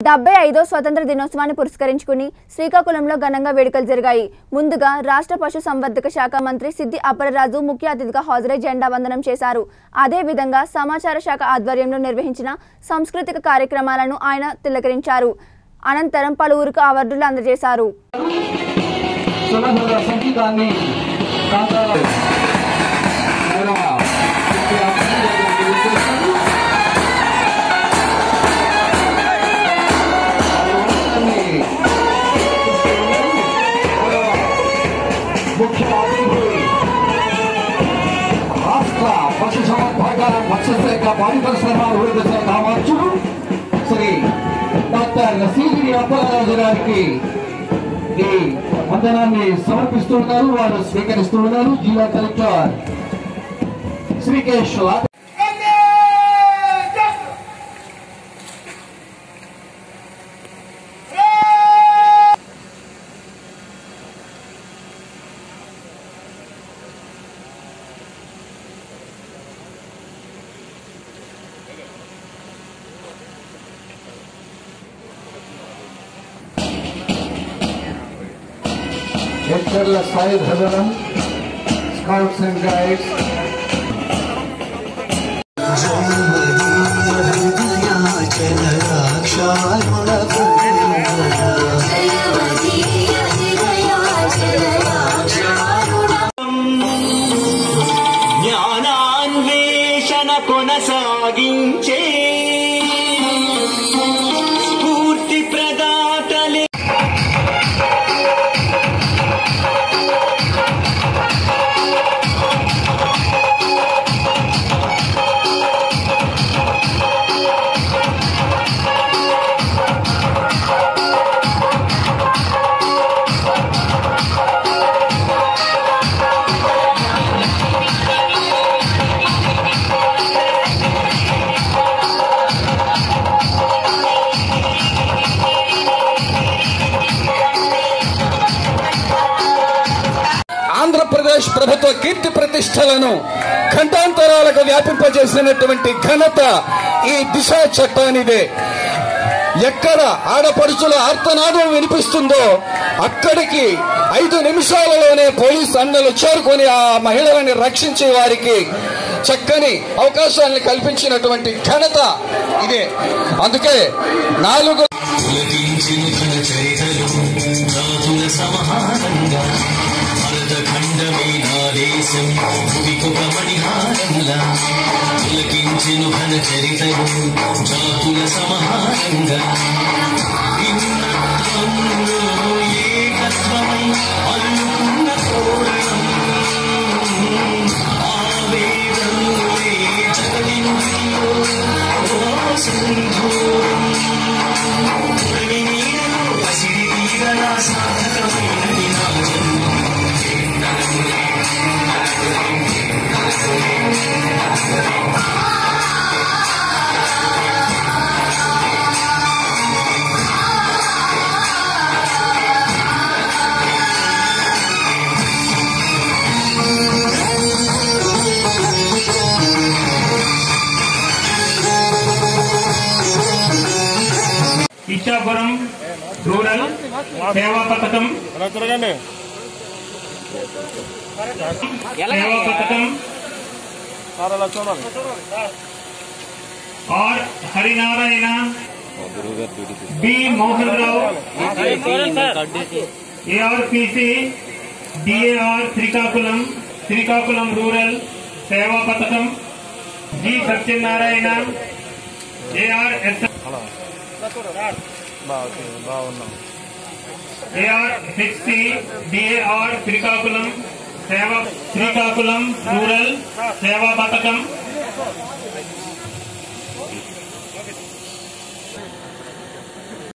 డెబ్బై ఐదో స్వతంత్ర దినోత్సవాన్ని పురస్కరించుకుని శ్రీకాకుళంలో ఘనంగా వేడుకలు జరిగాయి ముందుగా రాష్ట్ర పశు సంవర్ధక శాఖ మంత్రి సిద్ది అప్పలరాజు ముఖ్య అతిథిగా హాజరై జెండా వందనం చేశారు అదేవిధంగా సమాచార శాఖ ఆధ్వర్యంలో నిర్వహించిన సాంస్కృతిక కార్యక్రమాలను ఆయన తిలకరించారు అనంతరం పలువురికి అవార్డులు అందజేశారు సులభ సంగీతాన్ని కాంతార గౌరవ ముఖ్య అతిథులుగా విచ్చేశారు. వారందరినీ గౌరవ ముఖ్య అతిథి రాష్ట్ర పశు సంవర్ధక మత్స్యశాఖ పాడి పరిశ్రమ అభివృద్ధి శాఖ అధ్యక్షుడు శ్రీ డాక్టర్ సిగిరి అప్పలరాజు గారికి ఈ వందనాన్ని సమర్పిస్తున్నారు వారు స్వీకరిస్తున్నారు జిల్లా కలెక్టర్ శ్రీకేశ్వర హెచ్చర్ల సాయి భజనం స్కౌట్స్ అండ్ గైడ్స్ జ్ఞానాన్వేషణ కొనసాగించే స్ఫూర్తి ప్రదాతలే ఆంధ్రప్రదేశ్ ప్రభుత్వ కీర్తి ప్రతిష్టలను ఖండాంతరాలకు వ్యాపింపజేసినటువంటి ఘనత ఈ దిశ చట్టానిదే ఎక్కడ ఆడపడుచుల ఆర్తనాదం వినిపిస్తుందో అక్కడికి ఐదు నిమిషాలలోనే పోలీస్ అన్నలు చేరుకొని ఆ మహిళలని రక్షించే వారికి చక్కని అవకాశాలను కల్పించినటువంటి ఘనత ఇదే అందుకే నాలుగు పులకించిన ఘన చరితలు రాజుల సమహారంగా భరతఖండమే నా దేశం భువికొక మణిహారంలా పులకించిన ఘన చరితలు జాతుల సమహారంగా భిన్నత్వంలో ఏకత్వమై అల్లుకున్న తోరణం ఆవేదనులే జగదింటిలో ఓ సింధూరం ఇచ్చాపురం రూరల్ సేవా పథకం సేవా పథకం R Harinarayana B Mohan Rao ARPC DAR Srikakulam Srikakulam rural సేవా పథకం G Satyanarayana AR S AR sixty DAR Srikakulam సేవ శ్రీకాకుళం రూరల్ సేవా పథకం